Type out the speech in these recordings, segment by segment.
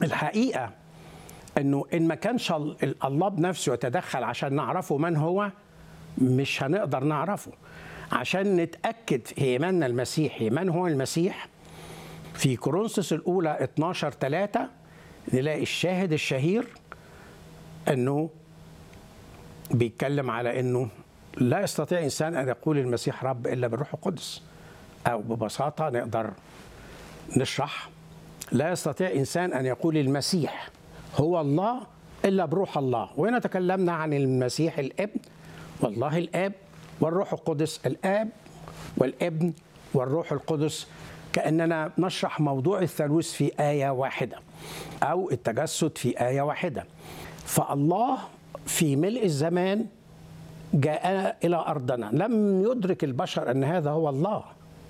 الحقيقه انه ان ما كانش ال- الله بنفسه يتدخل عشان نعرفه من هو مش هنقدر نعرفه عشان نتاكد في ايماننا المسيحي من هو المسيح في كورنثوس الاولى 12 3 نلاقي الشاهد الشهير انه بيتكلم على انه لا يستطيع انسان ان يقول المسيح رب الا بالروح القدس او ببساطه نقدر نشرح لا يستطيع انسان ان يقول المسيح هو الله الا بروح الله وهنا تكلمنا عن المسيح الابن والله الاب والروح القدس الاب والابن والروح القدس كاننا نشرح موضوع الثالوث في ايه واحده او التجسد في ايه واحده فالله في ملء الزمان جاء الى ارضنا لم يدرك البشر ان هذا هو الله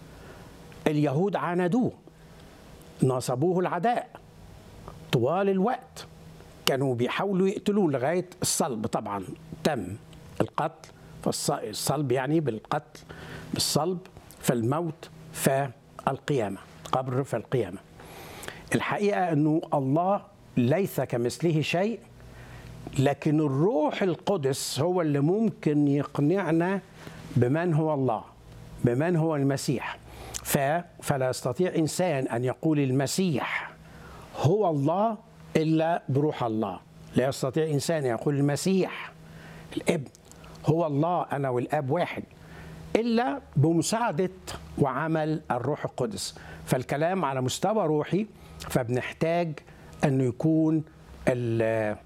اليهود عاندوه نصبوه العداء طوال الوقت كانوا بيحاولوا يقتلوه لغايه الصلب طبعا تم القتل فالصلب يعني بالقتل بالصلب فالموت فالقيامه قبر فالقيامه الحقيقه انه الله ليس كمثله شيء لكن الروح القدس هو اللي ممكن يقنعنا بمن هو الله بمن هو المسيح ف فلا يستطيع انسان ان يقول المسيح هو الله الا بروح الله لا يستطيع انسان يقول المسيح الابن هو الله انا والاب واحد الا بمساعده وعمل الروح القدس فالكلام على مستوى روحي فبنحتاج انه يكون ال-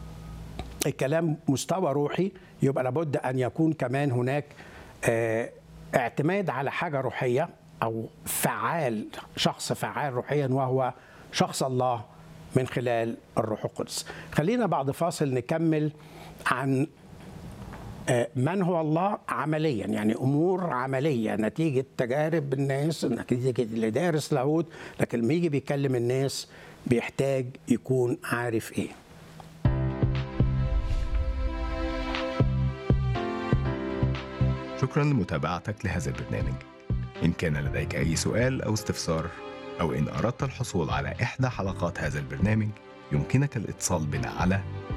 الكلام مستوى روحي يبقى لابد ان يكون كمان هناك آه، اعتماد على حاجه روحيه او فعال شخص فعال روحيا وهو شخص الله من خلال الروح القدس خلينا بعد فاصل نكمل عن آه، من هو الله عمليا يعني امور عمليه نتيجه تجارب الناس نتيجه اللي دارس لاهوت لكن لما يجي بيكلم الناس بيحتاج يكون عارف ايه شكرا لمتابعتك لهذا البرنامج إن كان لديك أي سؤال أو استفسار أو إن أردت الحصول على إحدى حلقات هذا البرنامج يمكنك الاتصال بنا على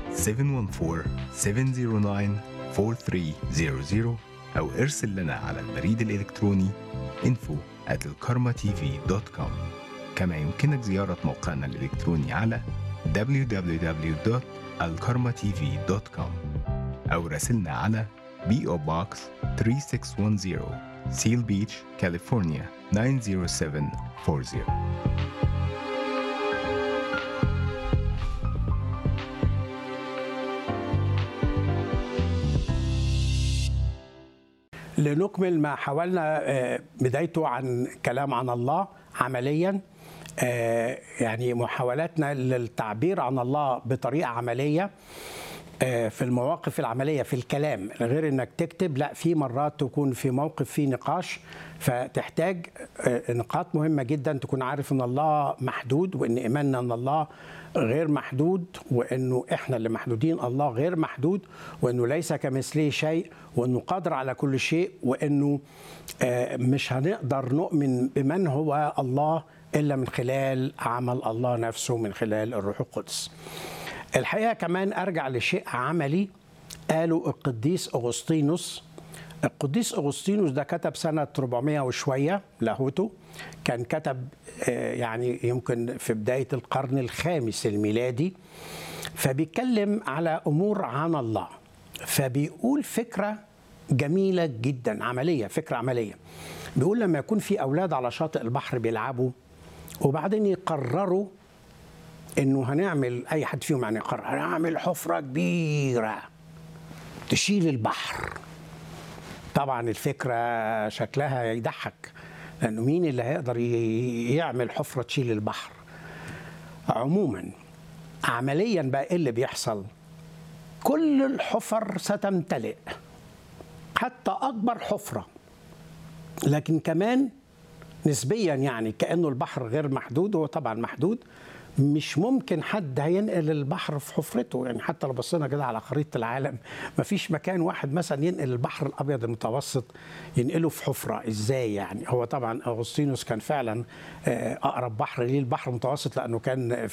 714-709-4300 أو ارسل لنا على البريد الإلكتروني info at الكارما كما يمكنك زيارة موقعنا الإلكتروني على www.alkarmatv.com أو راسلنا على PO Box 3610 Seal Beach, California 90740 لنكمل ما حاولنا آه، بدايته عن كلام عن الله عمليا آه، يعني محاولاتنا للتعبير عن الله بطريقه عمليه آه، في المواقف العمليه في الكلام غير انك تكتب لا في مرات تكون في موقف فيه نقاش فتحتاج آه، نقاط مهمه جدا تكون عارف ان الله محدود وان ايماننا ان الله غير محدود وانه احنا اللي محدودين الله غير محدود وانه ليس كمثله شيء وانه قادر على كل شيء وانه آه، مش هنقدر نؤمن بمن هو الله الا من خلال عمل الله نفسه من خلال الروح القدس. الحقيقه كمان ارجع لشيء عملي قاله القديس اغسطينوس القديس اغسطينوس ده كتب سنه 400 وشويه لاهوته كان كتب آه، يعني يمكن في بدايه القرن الخامس الميلادي فبيتكلم على امور عن الله فبيقول فكره جميله جدا عمليه فكره عمليه بيقول لما يكون في اولاد على شاطئ البحر بيلعبوا وبعدين يقرروا انه هنعمل اي حد فيهم يعني يقرر هنعمل حفره كبيره تشيل البحر طبعا الفكره شكلها يضحك لانه مين اللي هيقدر ي- يعمل حفره تشيل البحر عموما عمليا بقى ايه اللي بيحصل كل الحفر ستمتلئ حتى اكبر حفره لكن كمان نسبيا يعني كانه البحر غير محدود هو طبعا محدود مش ممكن حد هينقل البحر في حفرته يعني حتى لو بصينا كده على خريطه العالم ما فيش مكان واحد مثلا ينقل البحر الابيض المتوسط ينقله في حفره ازاي يعني هو طبعا اغسطينوس كان فعلا آه، اقرب بحر ليه البحر المتوسط لانه كان